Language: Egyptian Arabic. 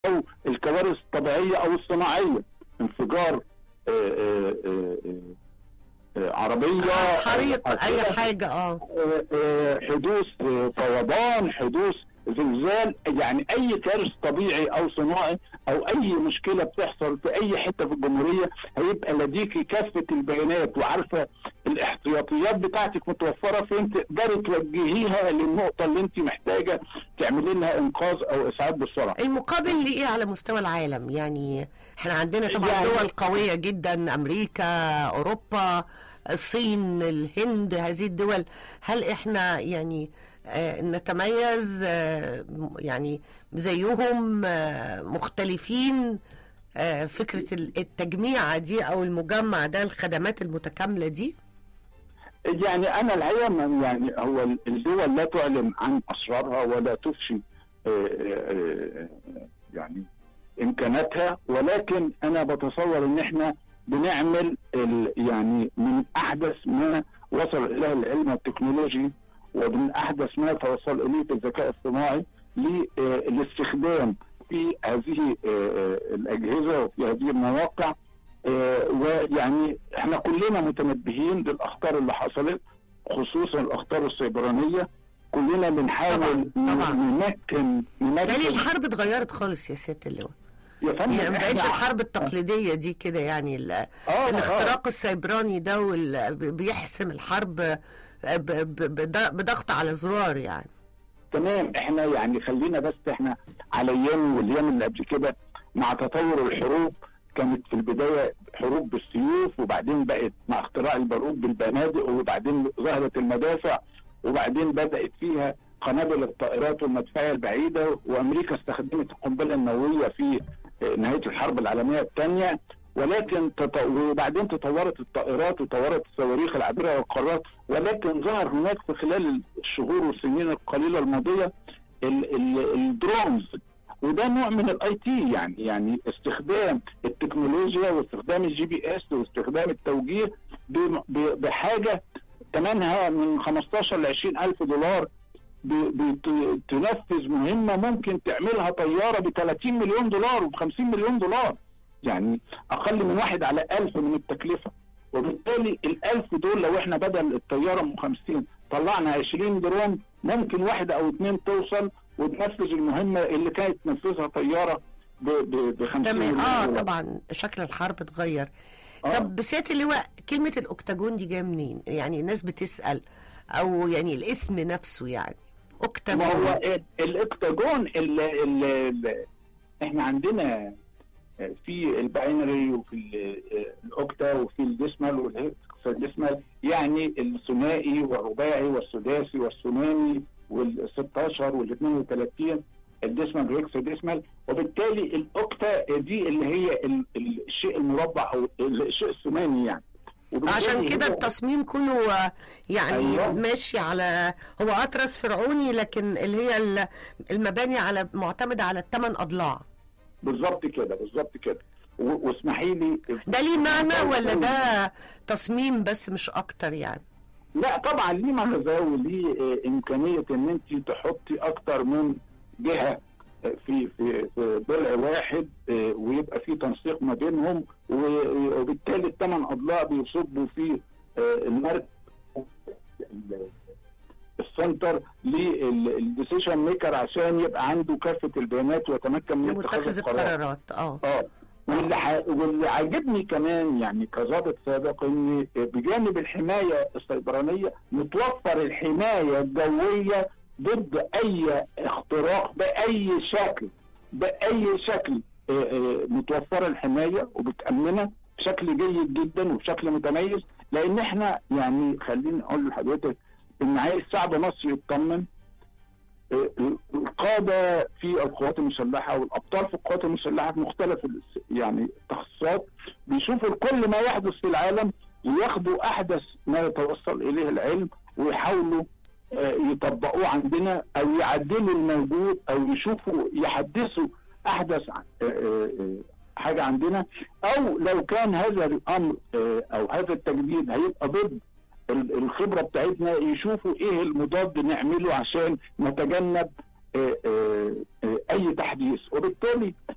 او الكوارث الطبيعيه او الصناعيه انفجار آه، آه، آه، آه، عربيه حريق آه، اي حاجه اه آه، آه، حدوث آه، فيضان حدوث زلزال يعني اي كارث طبيعي او صناعي او اي مشكله بتحصل في اي حته في الجمهوريه هيبقى لديكي كافه البيانات وعارفه الاحتياطيات بتاعتك متوفره فين تقدري توجهيها للنقطه اللي انت محتاجه تعملي لها انقاذ او اسعاف بسرعه. المقابل لإيه على مستوى العالم يعني احنا عندنا طبعا يعني- دول قوية جدا أمريكا أوروبا الصين الهند هذه الدول هل احنا يعني آه نتميز آه م- يعني زيهم آه مختلفين آه فكرة ال- التجميعة دي أو المجمع ده الخدمات المتكاملة دي يعني انا الحقيقه ما- يعني هو الدول لا تعلن عن اسرارها ولا تفشي آه، آه، آه، يعني امكاناتها ولكن انا بتصور ان احنا بنعمل ال- يعني من احدث ما وصل اليه العلم والتكنولوجي ومن احدث ما توصل اليه الذكاء الصناعي للاستخدام في هذه آه، آه، الاجهزه وفي هذه المواقع آه، ويعني احنا كلنا متنبهين للاخطار اللي حصلت خصوصا الاخطار السيبرانيه كلنا بنحاول طبعاً، طبعاً. نمكن تاني نمكن الحرب اتغيرت خالص يا سيادة اللواء يا فندم يعني ما بقتش إحنا- الحرب التقليدية دي كده يعني ال- آه، الاختراق السيبراني ده وال- بيحسم الحرب ب- ب- بض- بضغط على زرار يعني تمام احنا يعني خلينا بس احنا على ايام والايام اللي قبل كده مع تطور الحروب كانت في البدايه حروب بالسيوف وبعدين بقت مع اختراع البارود بالبنادق وبعدين ظهرت المدافع وبعدين بدات فيها قنابل الطائرات والمدفعيه البعيده وامريكا استخدمت القنبله النوويه في آه، نهايه الحرب العالميه الثانيه ولكن تط... وبعدين تطورت الطائرات وتطورت الصواريخ العابره للقارات ولكن ظهر هناك في خلال الشهور والسنين القليله الماضيه ال... ال... الدرونز وده نوع من الاي تي يعني يعني استخدام التكنولوجيا واستخدام الجي بي اس واستخدام التوجيه ب- ب- بحاجه ثمنها من 15 ل 20 الف دولار ب- بتنفذ مهمه ممكن تعملها طياره ب 30 مليون دولار وب 50 مليون دولار يعني اقل من واحد على ألف من التكلفه وبالتالي الألف دول لو احنا بدل الطياره ام 50 طلعنا 20 درون ممكن واحده او اثنين توصل وتنفذ المهمه اللي كانت تنفذها طياره ب 50 تمام مليون اه دولار. طبعا شكل الحرب اتغير آه. طب سيادة اللواء كلمة الأكتاجون دي جاية منين؟ يعني الناس بتسأل أو يعني الاسم نفسه يعني ما أكتاجون هو ال- الاكتاجون ال ال ال احنا عندنا في الباينري وفي ال- الاوكتا وفي الديسمال والهكساديسمال يعني الثنائي والرباعي والسداسي والثماني وال 16 وال 32 الديسمال والهكساديسمال وبالتالي الاوكتا دي اللي هي ال- ال- الشيء المربع او الشيء الثماني يعني وبالتالي عشان كده هو- التصميم كله آه، يعني أيوة. ماشي على هو أطرس فرعوني لكن اللي هي ال- المباني على معتمدة على الثمان أضلاع بالظبط كده بالظبط كده و- واسمحي لي ده ليه معنى ولا ده تصميم بس مش أكتر يعني؟ لا طبعا ليه مغزى وليه آه، امكانيه ان انت تحطي اكتر من جهه آه، في في في ضلع واحد آه، ويبقى في تنسيق ما بينهم و- وبالتالي الثمان اضلاع بيصبوا في آه، المركز ال- السنتر للديسيشن ميكر عشان يبقى عنده كافه البيانات ويتمكن من اتخاذ لمتخذ القرار القرارات اه اه واللي ح... واللي عاجبني كمان يعني كظابط سابق ان بجانب الحمايه السيبرانيه متوفر الحمايه الجويه ضد اي اختراق باي شكل باي شكل آه، آه، متوفره الحمايه وبتامنها بشكل جيد جدا وبشكل متميز لان احنا يعني خليني اقول لحضرتك ان عايز شعب مصر يطمن القاده في القوات المسلحه والابطال في القوات المسلحه في مختلف الس- يعني التخصصات بيشوفوا كل ما يحدث في العالم وياخدوا احدث ما يتوصل اليه العلم ويحاولوا آه، يطبقوه عندنا او يعدلوا الموجود او يشوفوا يحدثوا احدث آه، آه، آه، حاجه عندنا او لو كان هذا الامر آه، او هذا التجديد هيبقى ضد ال- الخبره بتاعتنا يشوفوا ايه المضاد نعمله عشان نتجنب آه، آه، آه، اي تحديث وبالتالي